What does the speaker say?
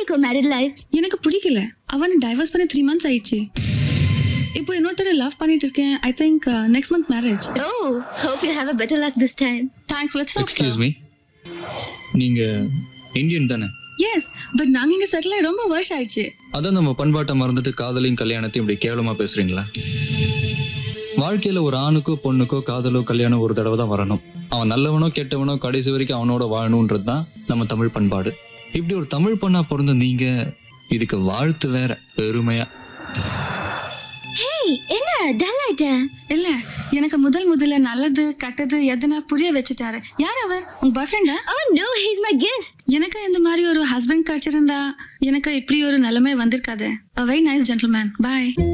இருக்கும் married life எனக்கு பிடிக்கல அவனை டைவர்ஸ் பண்ணி த்ரீ மந்த்ஸ் ஆயிடுச்சு இப்போ இன்னொருத்தர லவ் பண்ணிட்டு இருக்கேன் I think next month marriage oh hope you have a better luck this time thanks let's excuse me நீங்க இந்தியன் தானே எஸ் பட் நாங்க இங்க செட்டில் ஆகி ரொம்ப வருஷம் ஆயிடுச்சு அதான் நம்ம பண்பாட்டை மறந்துட்டு காதலையும் கல்யாணத்தையும் இப்படி கேவலமா பேசுறீங்களா வாழ்க்கையில ஒரு ஆணுக்கோ பொண்ணுக்கோ காதலோ கல்யாணம் ஒரு தடவை தான் வரணும் அவன் நல்லவனோ கெட்டவனோ கடைசி வரைக்கும் அவனோட வாழணும்ன்றது தான் நம்ம தமிழ் பண்பாடு இப்படி ஒரு தமிழ் பொண்ணா பிறந்த நீங்க இதுக்கு வாழ்த்து வேற பெருமையா ஹேய் என்ன டல் ஆயிட்ட இல்ல எனக்கு முதல் முதல்ல நல்லது கெட்டது எதுனா புரிய வச்சுட்டாரு யார் அவர் உங்க பாய் ஃப்ரெண்டா oh no he is my guest எனக்கு இந்த மாதிரி ஒரு ஹஸ்பண்ட் கிடைச்சிருந்தா எனக்கு இப்படி ஒரு நிலைமை வந்திருக்காது வெரி நைஸ் ஜென்டில்மேன் பாய்